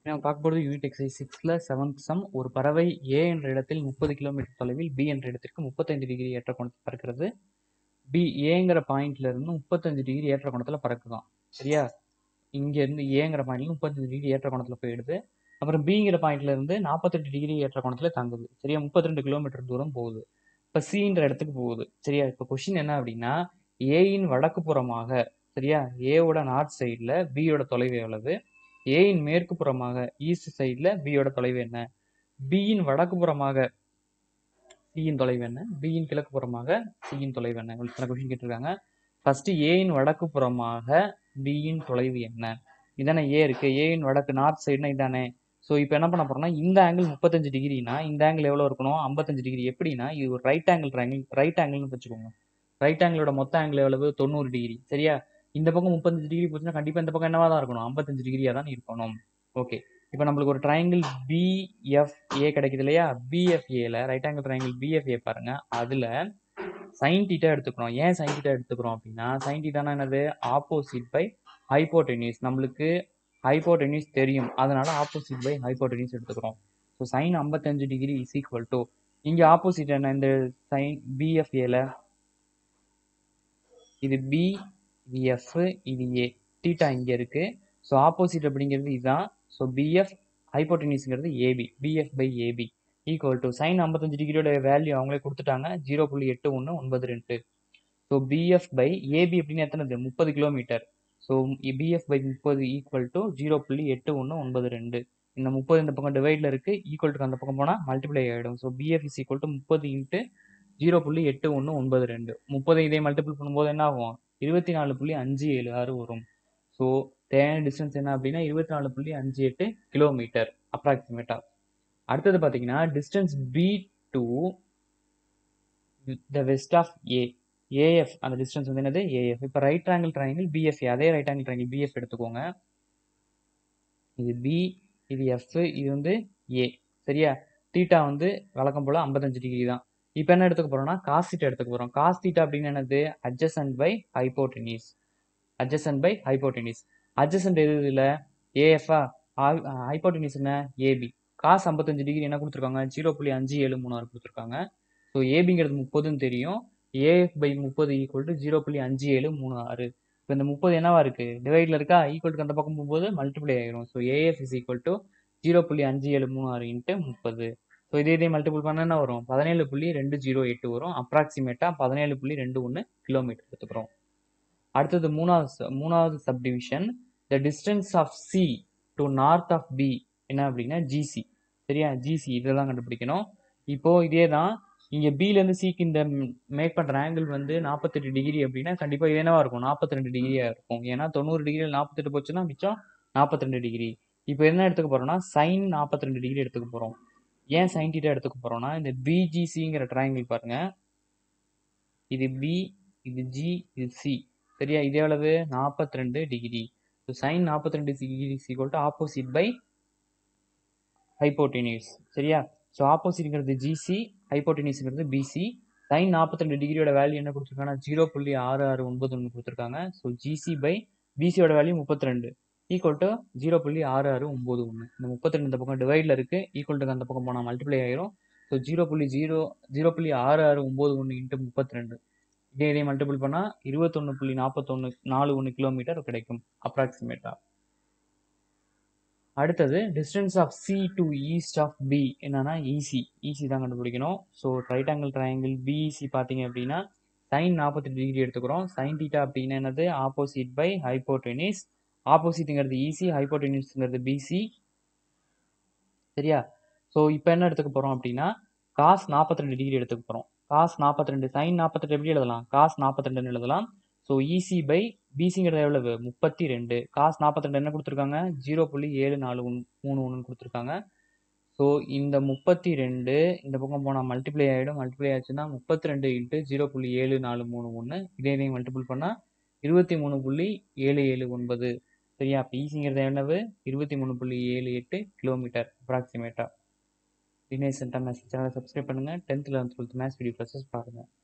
நம்ம பார்க்க போகிறது யூனிட் எக்ஸைஸ் சிக்ஸில் செவன்த் சம் ஒரு பறவை ஏ என்ற இடத்தில் முப்பது கிலோமீட்டர் தொலைவில் பி என்ற இடத்திற்கு முப்பத்தைந்து டிகிரி ஏற்ற கோணத்தில் பறக்கிறது பி ஏங்கிற பாயிண்ட்ல இருந்து முப்பத்தஞ்சு டிகிரி ஏற்ற கோணத்தில் பறக்குதான் சரியா இங்கேருந்து ஏங்கிற பாயிண்ட்ல முப்பத்தஞ்சு டிகிரி ஏற்ற கோணத்தில் போயிடுது அப்புறம் பிங்கிற பாயிண்ட்ல இருந்து நாற்பத்தெட்டு டிகிரி ஏற்ற கோணத்தில் தங்குது சரியா முப்பத்தி ரெண்டு கிலோமீட்டர் தூரம் போகுது இப்போ சின்ற இடத்துக்கு போகுது சரியா இப்போ கொஷின் என்ன அப்படின்னா ஏயின் வடக்கு புறமாக சரியா ஏவோட நார்த் சைடில் பியோட தொலைவு எவ்வளவு ஏயின் மேற்கு புறமாக ஈஸ்ட் சைடில் பியோட தொலைவு என்ன பியின் வடக்கு புறமாக சியின் தொலைவு என்ன பியின் கிழக்கு புறமாக சியின் தொலைவு என்ன இத்தனை கொஸ்டின் கேட்டிருக்காங்க ஃபர்ஸ்ட் ஏயின் வடக்கு புறமாக பியின் தொலைவு என்ன இதானே ஏ இருக்கு ஏயின் வடக்கு நார்த் சைடுனா இதானே ஸோ இப்போ என்ன பண்ண போறோம்னா இந்த ஆங்கிள் முப்பத்தஞ்சு டிகிரினா இந்த ஆங்கிள் எவ்வளோ இருக்கணும் ஐம்பத்தஞ்சு டிகிரி எப்படின்னா இது ஒரு ரைட் ஆங்கிள் ட்ரையாங்கிள் ரைட் ஆங்கிள்னு வச்சுக்கோங்க ரைட் ஆங்கிளோட மொத்த ஆங்கிள் எவ்வளவு தொண்ணூறு டிகிரி சரியா இந்த பக்கம் முப்பத்தஞ்சு டிகிரி போச்சுன்னா கண்டிப்பாக இந்த பக்கம் என்னவா தான் இருக்கணும் ஐம்பத்தஞ்சு டிகிரியாக தான் இருக்கணும் ஓகே இப்போ நம்மளுக்கு ஒரு ட்ரையாங்கிள் பிஎஃப்ஏ கிடைக்குது இல்லையா பிஎஃப்ஏல ரைட் ஆங்கிள் ட்ரையாங்கிள் பிஎஃப்ஏ பாருங்க அதில் சைன் டீட்டா எடுத்துக்கிறோம் ஏன் சைன் டீட்டா எடுத்துக்கிறோம் அப்படின்னா சைன் டீட்டானா என்னது ஆப்போசிட் பை ஹைப்போடெனிஸ் நம்மளுக்கு ஹைப்போடெனிஸ் தெரியும் அதனால ஆப்போசிட் பை ஹைப்போடெனிஸ் எடுத்துக்கிறோம் ஸோ சைன் ஐம்பத்தஞ்சு டிகிரி இஸ் ஈக்குவல் டு இங்கே ஆப்போசிட் என்ன இந்த சைன் பிஎஃப்ஏல இது பி இது எஃப் இது ஏ டீட்டா இங்கே இருக்கு ஸோ ஆப்போசிட் அப்படிங்கிறது இதுதான் ஸோ பிஎஃப் ஹைப்போடெனிஸ்ங்கிறது AB BF by AB equal to sine ஐம்பத்தஞ்சு டிகிரியோட வேல்யூ அவங்களே கொடுத்துட்டாங்க ஜீரோ புள்ளி எட்டு ஒன்று ஒன்பது ரெண்டு ஸோ பிஎஃப் பை ஏபி அப்படின்னு எத்தனது முப்பது கிலோமீட்டர் ஸோ பிஎஃப் பை முப்பது ஈக்குவல் டு ஜீரோ புள்ளி எட்டு ஒன்று ஒன்பது ரெண்டு இந்த முப்பது இந்த பக்கம் டிவைடில் இருக்கு ஈக்குவல் டு அந்த பக்கம் போனால் மல்டிப்ளை ஆகிடும் so BF is equal to முப்பது இன்ட்டு ஜீரோ புள்ளி எட்டு ஒன்று ஒன்பது ரெண்டு முப்பது இதே மல்டிபிள் பண்ணும்போது என்ன ஆகும் இருபத்தி நாலு புள்ளி அஞ்சு ஏழு ஆறு வரும் ஸோ தேவையான டிஸ்டன்ஸ் என்ன அப்படின்னா இருபத்தி நாலு புள்ளி அஞ்சு எட்டு கிலோமீட்டர் அப்ராக்சிமேட்டா அடுத்தது பார்த்தீங்கன்னா distance B to the west of A AF அந்த டிஸ்டன்ஸ் வந்து என்னது ஏஎஃப் இப்போ ரைட் ஆங்கிள் ட்ரையாங்கிள் பிஎஃப்ஏ அதே ரைட் ஆங்கிள் ட்ரையாங்கிள் பிஎஃப் எடுத்துக்கோங்க இது பி இது எஃப் இது வந்து ஏ சரியா தீட்டா வந்து வழக்கம் போல் ஐம்பத்தஞ்சு டிகிரி தான் இப்போ என்ன எடுத்துக்க போறோம்னா காஸ் தீட்டா எடுத்துக்க போறோம் காஸ் தீட்டா அப்படின்னு என்னது adjacent by hypotenuse adjacent by hypotenuse adjacent எது இதில் ஏஎஃப்ஆ ஹைப்போடெனிஸ் என்ன ஏபி காஸ் ஐம்பத்தஞ்சு டிகிரி என்ன கொடுத்துருக்காங்க ஜீரோ புள்ளி அஞ்சு ஏழு மூணு ஆறு கொடுத்துருக்காங்க ஸோ ஏபிங்கிறது முப்பதுன்னு தெரியும் ஏஎஃப் பை முப்பது ஈக்குவல் டு ஜீரோ புள்ளி அஞ்சு ஏழு மூணு ஆறு இப்போ இந்த முப்பது என்னவா இருக்கு டிவைடில் இருக்கா ஈக்குவல் டு அந்த பக்கம் போகும்போது மல்டிப்ளை ஆகிரும் so AF is equal to zero புள்ளி அஞ்சு ஏழு மூணு ஆறு இன்ட்டு முப்பது ஸோ இதே இதே மல்டிபிள் பண்ண என்ன வரும் பதினேழு புள்ளி ரெண்டு ஜீரோ எட்டு வரும் அப்ராக்சிமேட்டாக பதினேழு புள்ளி ரெண்டு ஒன்று கிலோமீட்டர் எடுத்துக்கிறோம் அடுத்தது மூணாவது மூணாவது subdivision the distance of C to north of B என்ன அப்படின்னா ஜிசி சரியா ஜிசி இதெல்லாம் கண்டுபிடிக்கணும் இப்போ இதே தான் இங்கே பிலேருந்து சிக்கு இந்த மேக் பண்ணுற ஆங்கிள் வந்து நாற்பத்தெட்டு டிகிரி அப்படின்னா கண்டிப்பாக இது என்னவா இருக்கும் நாற்பத்தி ரெண்டு டிகிரியாக இருக்கும் ஏன்னா தொண்ணூறு டிகிரியில் நாற்பத்தெட்டு போச்சுன்னா மிச்சம் நாற்பத்தி ரெண்டு டிகிரி இப்போ என்ன எடுத்துக்க போகிறோம்னா சைன் நாற்பத்தி ரெண்டு டிகிரி எடுத்துக்க போகிறோம் ஏன் சைன் டீட்டா எடுத்துக்க போறோம்னா இந்த பிஜிசிங்கிற ட்ரையாங்கிள் பாருங்க இது பி இது ஜி இது சி சரியா இது எவ்வளவு நாற்பத்தி ரெண்டு டிகிரி ஸோ சைன் நாற்பத்தி ரெண்டு degree is equal to opposite by hypotenuse சரியா ஸோ ஆப்போசிட்ங்கிறது ஜிசி ஹைப்போட்டினியூஸ்ங்கிறது பிசி சைன் நாற்பத்தி ரெண்டு டிகிரியோட வேல்யூ என்ன கொடுத்துருக்காங்கன்னா ஜீரோ புள்ளி ஆறு ஆறு ஒன்பது ஒன்று கொடுத்துருக்காங்க ஸோ ஜிசி பை பிசியோட வேல்யூ முப்பத்தி ரெண்டு ஈக்குவல் டு ஜீரோ புள்ளி ஆறு ஆறு ஒம்பது ஒன்று இந்த முப்பத்தி ரெண்டு இந்த பக்கம் டிவைடில் இருக்குது ஈக்குவல் டு அந்த பக்கம் போனால் மல்டிப்ளை ஆயிரும் ஸோ ஜீரோ புள்ளி ஜீரோ ஜீரோ புள்ளி ஆறு ஆறு ஒம்பது ஒன்று இன்ட்டு முப்பத்தி ரெண்டு இதே இதே மல்டிபிள் பண்ணால் இருபத்தொன்று புள்ளி நாற்பத்தொன்று நாலு ஒன்று கிலோமீட்டர் கிடைக்கும் அப்ராக்சிமேட்டாக அடுத்தது distance of C to east of B என்னன்னா ஈசி ஈசி தான் கண்டுபிடிக்கணும் so right angle triangle BEC பார்த்தீங்க அப்படின்னா சைன் நாற்பத்தெட்டு டிகிரி எடுத்துக்கிறோம் சைன் டீட்டா அப்படின்னா என்னது ஆப்போசிட் பை ஹைப்போடெனிஸ் ஆப்போசிட்டுங்கிறது ஈசி ஹைப்போடெனிஸ்ங்கிறது பிசி சரியா ஸோ இப்போ என்ன எடுத்துக்க போகிறோம் அப்படின்னா காஸ் நாற்பத்தி ரெண்டு டிகிரி எடுத்துக்க போகிறோம் காஸ் நாற்பத்தி ரெண்டு சைன் நாற்பத்தெட்டு எப்படி எழுதலாம் காஸ் நாற்பத்தி ரெண்டுன்னு எழுதலாம் ஸோ ஈசி பை பிசிங்கிறது எவ்வளவு முப்பத்தி ரெண்டு காஸ் நாற்பத்தி ரெண்டு என்ன கொடுத்துருக்காங்க ஜீரோ புள்ளி ஏழு நாலு ஒன் மூணு ஒன்று கொடுத்துருக்காங்க ஸோ இந்த முப்பத்தி ரெண்டு இந்த பக்கம் போனால் மல்டிப்ளை ஆகிடும் மல்டிப்ளை ஆச்சுன்னா முப்பத்தி ரெண்டு இன்ட்டு ஜீரோ புள்ளி ஏழு நாலு மூணு ஒன்று இதே இதையும் மல்டிபிள் பண்ணால் இருபத்தி மூணு புள்ளி ஏழு ஏழு ஒன்பது சரியா அப்போ ஈஸிங்கிறது என்னவு இருபத்தி மூணு புள்ளி ஏழு எட்டு கிலோமீட்டர் அப்ராக்சிமேட்டாக தினேஷ் சென்டர் மேத்ஸ் சேனலை சப்ஸ்கிரைப் பண்ணுங்கள் tenth eleventh twelfth maths video classes பாருங்கள்